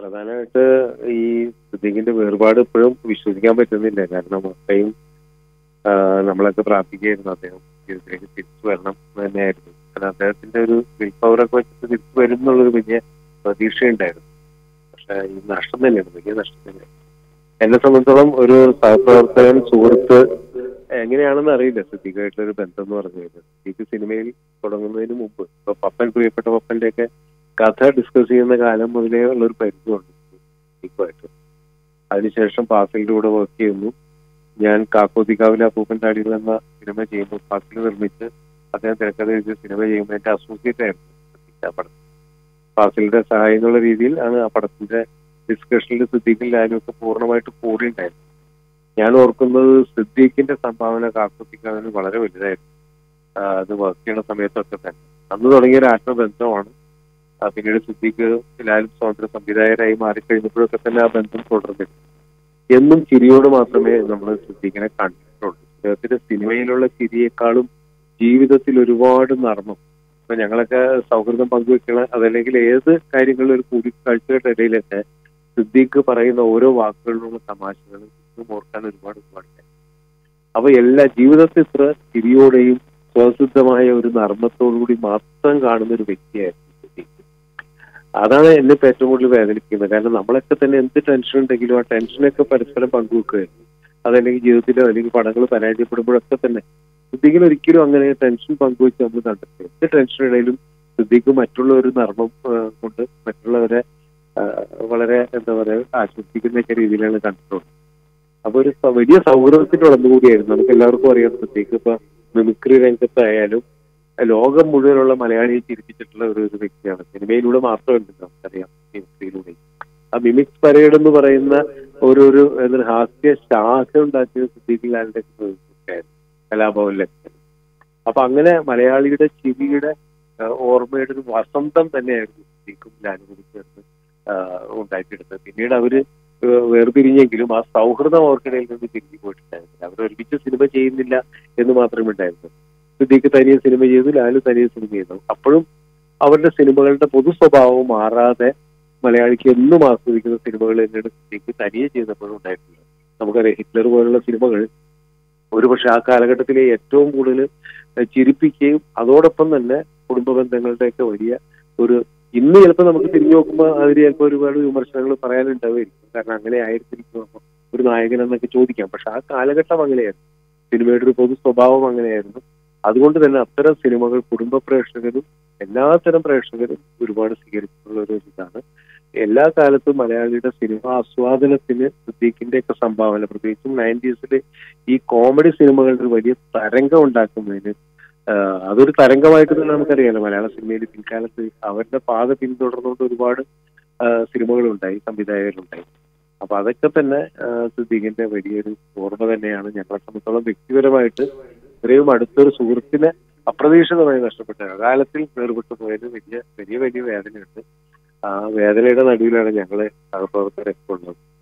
പ്രധാനമായിട്ട് ഈ സിദ്ദീഖിന്റെ വേർപാട് ഇപ്പോഴും വിശ്വസിക്കാൻ പറ്റുന്നില്ല കാരണം അത്രയും ആ, നമ്മളൊക്കെ പ്രാർത്ഥിക്കുകയായിരുന്നു അദ്ദേഹം ജീവിതത്തിലേക്ക് തിരിച്ചു വരണം എന്ന് തന്നെയായിരുന്നു കാരണം അദ്ദേഹത്തിന്റെ ഒരു വിൽ പവറൊക്കെ വെച്ചിട്ട് തിരിച്ചു വരും എന്നുള്ളൊരു വലിയ പ്രതീക്ഷയുണ്ടായിരുന്നു പക്ഷെ ഈ നഷ്ടം തന്നെയാണ് വലിയ നഷ്ടം തന്നെയാണ് എന്നെ സംബന്ധിച്ചോളം ഒരു സഹപ്രവർത്തകൻ സുഹൃത്ത് എങ്ങനെയാണെന്ന് അറിയില്ല സിദ്ദീഖായിട്ടുള്ള ഒരു ബന്ധം എന്ന് പറഞ്ഞു കഴിഞ്ഞാൽ സിദ്ദീഖ് സിനിമയിൽ തുടങ്ങുന്നതിന് മുമ്പ് ഇപ്പൊ പപ്പൻ പ്രിയപ്പെട്ട പപ്പന്റെ ഒക്കെ കഥ ഡിസ്കസ് ചെയ്യുന്ന കാലം മുതലേ ഉള്ള ഒരു പരിചയമുണ്ട് സിദ്ദീഖുമായിട്ട് അതിനുശേഷം പാസിലിന്റെ കൂടെ വർക്ക് ചെയ്യുന്നു ഞാൻ കാക്കോതികാവിലെ അപ്പൂപ്പൻ താടികൾ എന്ന സിനിമ ചെയ്യുമ്പോൾ ഫാസിൽ നിർമ്മിച്ച് അദ്ദേഹം തിരക്കഥ എഴുതിയ സിനിമ ചെയ്യുമ്പോൾ എന്റെ അസോസിയേറ്റ് ആയിരുന്നു സിദ്ദീഖ് ആ പടം ഫാസിലിന്റെ സഹായം എന്നുള്ള രീതിയിൽ ആണ് ആ പടത്തിന്റെ ഡിസ്കഷനിൽ സിദ്ദീഖും ലാലും ഒക്കെ പൂർണ്ണമായിട്ട് കൂടിയുണ്ടായിരുന്നു ഞാൻ ഓർക്കുന്നത് സിദ്ദീഖിന്റെ സംഭാവന കാക്കോത്തിക്കാവിന് വളരെ വലുതായിരുന്നു ആ, അത് വർക്ക് ചെയ്യുന്ന സമയത്തൊക്കെ തന്നെ അന്ന് തുടങ്ങിയ ഒരു ആത്മബന്ധമാണ് ആ, പിന്നീട് സിദ്ദീഖ് ലാലും സ്വാതന്ത്ര്യ സംവിധായകരായി മാറിക്കഴിഞ്ഞപ്പോഴൊക്കെ തന്നെ ആ ബന്ധം തുടർന്നിരുന്നു എന്നും ചിരിയോട് മാത്രമേ നമ്മൾ സിദ്ദീഖിനെ കണ്ടിട്ടുള്ളൂ അദ്ദേഹത്തിന്റെ സിനിമയിലുള്ള ചിരിയേക്കാളും ജീവിതത്തിൽ ഒരുപാട് നർമ്മം ഇപ്പൊ ഞങ്ങളൊക്കെ സൗഹൃദം പങ്കുവെക്കണ അതല്ലെങ്കിൽ ഏത് കാര്യങ്ങളിലും ഒരു കൂടിക്കാഴ്ചയുടെ ഇടയിലൊക്കെ സിദ്ദീഖ് പറയുന്ന ഓരോ വാക്കുകളിലുള്ള തമാശകൾ ഇന്നും ഓർക്കാൻ ഒരുപാട് ഒരുപാട് ഉണ്ട്. അപ്പൊ എല്ലാ ജീവിതത്തിൽ ഇത്ര ചിരിയോടെയും സ്വസിദ്ധമായ ഒരു നർമ്മത്തോടുകൂടി മാത്രം കാണുന്ന ഒരു വ്യക്തിയായിരുന്നു സിദ്ദീഖ് അതാണ് എന്നെ ഇപ്പൊ ഏറ്റവും കൂടുതൽ വേദനിക്കുന്നത് കാരണം നമ്മളൊക്കെ തന്നെ എന്ത് ടെൻഷൻ ഉണ്ടെങ്കിലും ആ ടെൻഷനൊക്കെ പരസ്പരം പങ്കുവെക്കുകയായിരുന്നു അതല്ലെങ്കിൽ ജീവിതത്തിലോ അല്ലെങ്കിൽ പടങ്ങൾ പരാജയപ്പെടുമ്പോഴൊക്കെ തന്നെ സിദ്ദീഖിന് ഒരിക്കലും അങ്ങനെ ടെൻഷൻ പങ്കുവെച്ച് നമ്മൾ കണ്ടിട്ടില്ല എന്ത് ടെൻഷനിടയിലും സിദ്ദീഖ് മറ്റുള്ള ഒരു നർമ്മം ആ, കൊണ്ട് മറ്റുള്ളവരെ ആ, വളരെ എന്താ പറയുക ആശ്വസിപ്പിക്കുന്ന ഒക്കെ രീതിയിലാണ് കണ്ടിട്ടുള്ളത് അപ്പൊ ഒരു സ- വലിയ സൗഹൃദത്തിന്റെ ഉടമ്പുകൂടിയായിരുന്നു നമുക്ക് എല്ലാവർക്കും അറിയാം സിദ്ദീഖ് ഇപ്പൊ മിമിക്രി രംഗത്തായാലും ലോകം മുഴുവനുള്ള മലയാളിയെ ചിരിപ്പിച്ചിട്ടുള്ള ഒരു ഒരു വ്യക്തിയാണ് സിനിമയിലൂടെ മാത്രമല്ല നമുക്കറിയാം മിമിക്രിയിലൂടെ ആ മിമിക്സ് പരേഡ് എന്ന് പറയുന്ന ഒരു ഒരു എന്താണ് ഹാസ്യ ശാഖ ഉണ്ടാക്കിയത് സിദ്ദീഖ് ലാലിന്റെ നേതൃത്വത്തിലായിരുന്നു കലാഭവനിലൊക്കെ അപ്പൊ അങ്ങനെ മലയാളിയുടെ ചിരിയുടെ ആ, ഓർമ്മയുടെ ഒരു വസന്തം തന്നെയായിരുന്നു സിദ്ദീഖും ലാലും കൂടി ചേർന്ന് ആ, ഉണ്ടാക്കിയെടുത്തത് പിന്നീട് അവര് ഏഹ് വേർപിരിഞ്ഞെങ്കിലും ആ സൗഹൃദം അവർക്കിടയിൽ നിന്ന് പിരിഞ്ഞു പോയിട്ടുണ്ടായിരുന്നില്ല അവർ ഒരുമിച്ച് സിനിമ ചെയ്യുന്നില്ല എന്ന് മാത്രമേ ഉണ്ടായിരുന്നു സിദ്ദീഖ് തനിയെ സിനിമ ചെയ്തു ലാലു തനിയെ സിനിമ ചെയ്തു അപ്പോഴും അവരുടെ സിനിമകളുടെ പൊതു സ്വഭാവം മാറാതെ മലയാളിക്ക് എന്നും ആസ്വദിക്കുന്ന സിനിമകൾ തന്നെയാണ് സിദ്ദീഖ് തനിയെ ചെയ്തപ്പോഴും ഉണ്ടായിട്ടുള്ളത് നമുക്കറിയാം ഹിറ്റ്ലർ പോലുള്ള സിനിമകൾ ഒരുപക്ഷെ ആ കാലഘട്ടത്തിലെ ഏറ്റവും കൂടുതൽ ചിരിപ്പിക്കുകയും അതോടൊപ്പം തന്നെ കുടുംബ ബന്ധങ്ങളുടെയൊക്കെ വലിയ ഒരു ഇന്ന് ചിലപ്പോൾ നമുക്ക് തിരിഞ്ഞു നോക്കുമ്പോൾ അതിൽ ചിലപ്പോൾ ഒരുപാട് വിമർശനങ്ങൾ പറയാനുണ്ടാവുമായിരിക്കും കാരണം അങ്ങനെ ആയിരിക്കും ഒരു നായകൻ എന്നൊക്കെ ചോദിക്കാം പക്ഷെ ആ കാലഘട്ടം അങ്ങനെയായിരുന്നു സിനിമയുടെ ഒരു പൊതു സ്വഭാവം അങ്ങനെയായിരുന്നു അതുകൊണ്ട് തന്നെ അത്തരം സിനിമകൾ കുടുംബ പ്രേക്ഷകരും എല്ലാത്തരം പ്രേക്ഷകരും ഒരുപാട് സ്വീകരിച്ചിട്ടുള്ള ഒരു ഇതാണ് എല്ലാ കാലത്തും മലയാളിയുടെ സിനിമ ആസ്വാദനത്തിന് സിദ്ദീഖിന്റെ ഒക്കെ സംഭാവന പ്രത്യേകിച്ചും നയൻറ്റീസിൽ ഈ കോമഡി സിനിമകളുടെ ഒരു വലിയ തരംഗം ഉണ്ടാക്കുന്നതിന് ആഹ് അതൊരു തരംഗമായിട്ട് തന്നെ നമുക്കറിയാലോ മലയാള സിനിമയിൽ പിൽക്കാലത്ത് അവരുടെ പാത പിന്തുടർന്നുകൊണ്ട് ഒരുപാട് ആഹ് സിനിമകളുണ്ടായി സംവിധായകരുണ്ടായി അപ്പൊ അതൊക്കെ തന്നെ ആഹ് സിദ്ദീഖിന്റെ വലിയൊരു ഓർമ്മ തന്നെയാണ് ഞങ്ങളെ സംബന്ധിച്ചോളം വ്യക്തിപരമായിട്ട് ഇത്രയും അടുത്തൊരു സുഹൃത്തിനെ അപ്രതീക്ഷിതമായി നഷ്ടപ്പെട്ട കാലത്തിൽ വേർപെട്ടു പോയതിന് വലിയ വലിയ വലിയ വേദനയുണ്ട് ആ വേദനയുടെ നടുവിലാണ് ഞങ്ങളെ സഹപ്രവർത്തകരൊക്കെ ഉള്ളത്